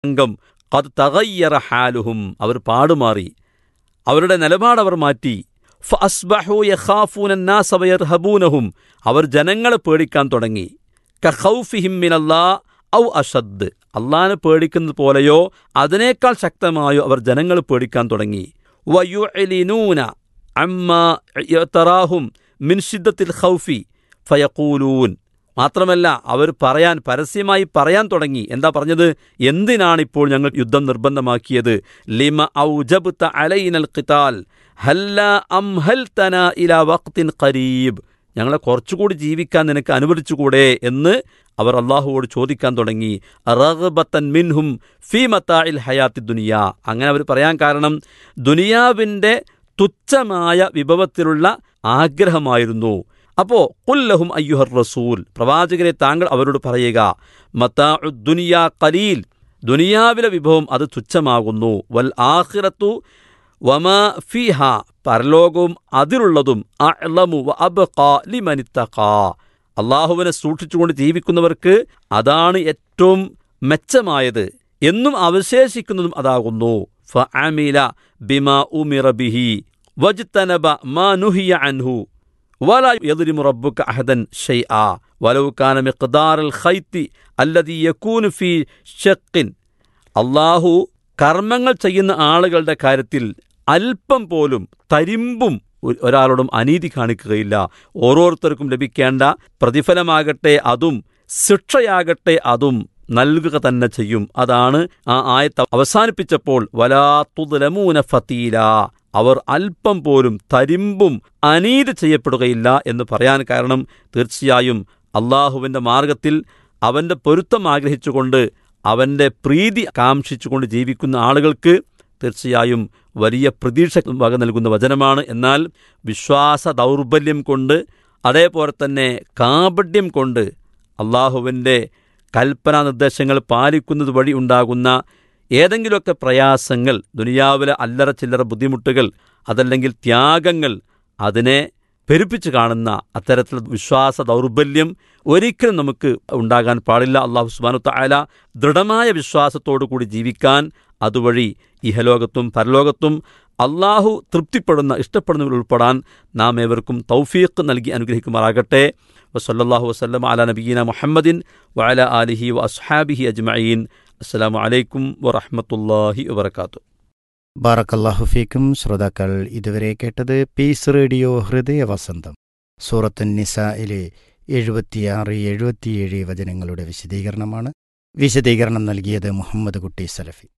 അംഗം കത് തകയ്യറ ഹാലുഹും അവർ പാടുമാറി അവരുടെ നിലപാട് അവർ മാറ്റി ഫഅസ്ബഹു യഖാഫൂന النَّاسَ വയർഹബൂനഹും അവർ ജനങ്ങളെ പേടിക്കാൻ തുടങ്ങി കഖൗഫിഹിം മിനല്ലാ ഔ അഷദ് അള്ളാനെ പേടിക്കുന്നത് പോലെയോ അതിനേക്കാൾ ശക്തമായോ അവർ ജനങ്ങളെ പേടിക്കാൻ തുടങ്ങി വയുഅലിനൂന അമ്മ യതറാഹും മിൻ ഷിദ്ദത്തിൽ ഖൗഫി ഫയഖൂലൂൻ മാത്രമല്ല അവർ പറയാൻ പരസ്യമായി പറയാൻ തുടങ്ങി എന്താ പറഞ്ഞത് എന്തിനാണ് ഇപ്പോൾ ഞങ്ങൾ യുദ്ധം നിർബന്ധമാക്കിയത് ലിമ ഔജബ്ത അലൈനൽ ഖിതാൽ ഹല്ല അംഹൽതന ഇലാ വഖ്തിൻ ഖരീബ് ഞങ്ങളെ കുറച്ചുകൂടി ജീവിക്കാൻ നിനക്ക് അനുവദിച്ചുകൂടെ എന്ന് അവർ അള്ളാഹുവോട് ചോദിക്കാൻ തുടങ്ങി റഗ്ബത്തൻ മിൻഹും ഫീ മത്താഇൽ ഹയാത്തി ദുനിയ അങ്ങനെ അവർ പറയാൻ കാരണം ദുനിയാവിൻ്റെ തുച്ഛമായ വിഭവത്തിലുള്ള ആഗ്രഹമായിരുന്നു അപ്പോ കുല്ലഹും അയ്യുഹർ റസൂൽ പ്രവാചകരെ താങ്കൾ അവരോട് പറയുക മത്താ ദുനിയ കലീൽ ദുനിയാവിലെ വിഭവം അത് തുച്ഛമാകുന്നു വൽ ആഖിറത്തു വമാ ഫിഹ പരലോകവും അതിലുള്ളതും അഅ്ലമു വ അബ്ഖാ ലിമനിത്തഖാ അള്ളാഹുവിനെ സൂക്ഷിച്ചുകൊണ്ട് ജീവിക്കുന്നവർക്ക് അതാണ് ഏറ്റവും മെച്ചമായത് എന്നും അവശേഷിക്കുന്നതും അതാകുന്നു ഫഅമില ബിമാ ഉമിറ ബിഹി വജ്തനബ മാ നുഹിയ അൻഹു ولا يظلم ربك أحدا شيئا ولو كان مقدار الخيط الذي يكون في شق അള്ളാഹു കർമ്മങ്ങൾ ചെയ്യുന്ന ആളുകളുടെ കാര്യത്തിൽ അല്പം പോലും തരിമ്പും ഒ- ഒരാളോടും അനീതി കാണിക്കുകയില്ല ഓരോരുത്തർക്കും ലഭിക്കേണ്ട പ്രതിഫലമാകട്ടെ അതും ശിക്ഷയാകട്ടെ അതും നൽകുക തന്നെ ചെയ്യും അതാണ് ആ ആയത്ത് അവസാനിപ്പിച്ചപ്പോൾ വലാത്തുലമൂന ഫതീല അവർ അല്പം പോലും തരിമ്പും അനീതി ചെയ്യപ്പെടുകയില്ല എന്ന് പറയാൻ കാരണം തീർച്ചയായും അള്ളാഹുവിൻ്റെ മാർഗത്തിൽ അവൻ്റെ പൊരുത്തം ആഗ്രഹിച്ചുകൊണ്ട് അവൻ്റെ പ്രീതി കാംക്ഷിച്ചുകൊണ്ട് ജീവിക്കുന്ന ആളുകൾക്ക് തീർച്ചയായും വലിയ പ്രതീക്ഷ വക നൽകുന്ന വചനമാണ് എന്നാൽ വിശ്വാസ ദൗർബല്യം കൊണ്ട് അതേപോലെ തന്നെ കാപഡ്യം കൊണ്ട് അള്ളാഹുവിൻ്റെ കൽപ്പനാ നിർദ്ദേശങ്ങൾ പാലിക്കുന്നത് വഴി ഉണ്ടാകുന്ന ഏതെങ്കിലുമൊക്കെ പ്രയാസങ്ങൾ ദുനിയാവിലെ അല്ലറ ചില്ലറ ബുദ്ധിമുട്ടുകൾ അതല്ലെങ്കിൽ ത്യാഗങ്ങൾ അതിനെ പെരുപ്പിച്ച് കാണുന്ന അത്തരത്തിലുള്ള വിശ്വാസ ദൗർബല്യം ഒരിക്കലും നമുക്ക് ഉണ്ടാകാൻ പാടില്ല അള്ളാഹു സുബാനു തായാല ദൃഢമായ വിശ്വാസത്തോടു കൂടി ജീവിക്കാൻ അതുവഴി ഇഹലോകത്തും പരലോകത്തും അള്ളാഹു തൃപ്തിപ്പെടുന്ന ഇഷ്ടപ്പെടുന്നവരിൽ ഉൾപ്പെടാൻ നാം ഏവർക്കും തൗഫീഖ് നൽകി അനുഗ്രഹിക്കുമാറാകട്ടെ വസല്ലാഹു വസ്ലം അല നബീന മുഹമ്മദിൻ വഅല ആലിഹി വ അസ്ഹാബിഹി അജ്മഈൻ അസ്സലാമു അലൈക്കും വറഹ്മത്തുള്ളാഹി വബർക്കാത്തു ബാറക്കല്ലാഹു ഫീക്കും ശ്രോതാക്കൾ ഇതുവരെ കേട്ടത് പീസ് റേഡിയോ ഹൃദയ വസന്തം സൂറത്തുൻ നിസയിലെ എഴുപത്തിയാറ് എഴുപത്തിയേഴ് വചനങ്ങളുടെ വിശദീകരണമാണ് വിശദീകരണം നൽകിയത് മുഹമ്മദ് കുട്ടി സലഫി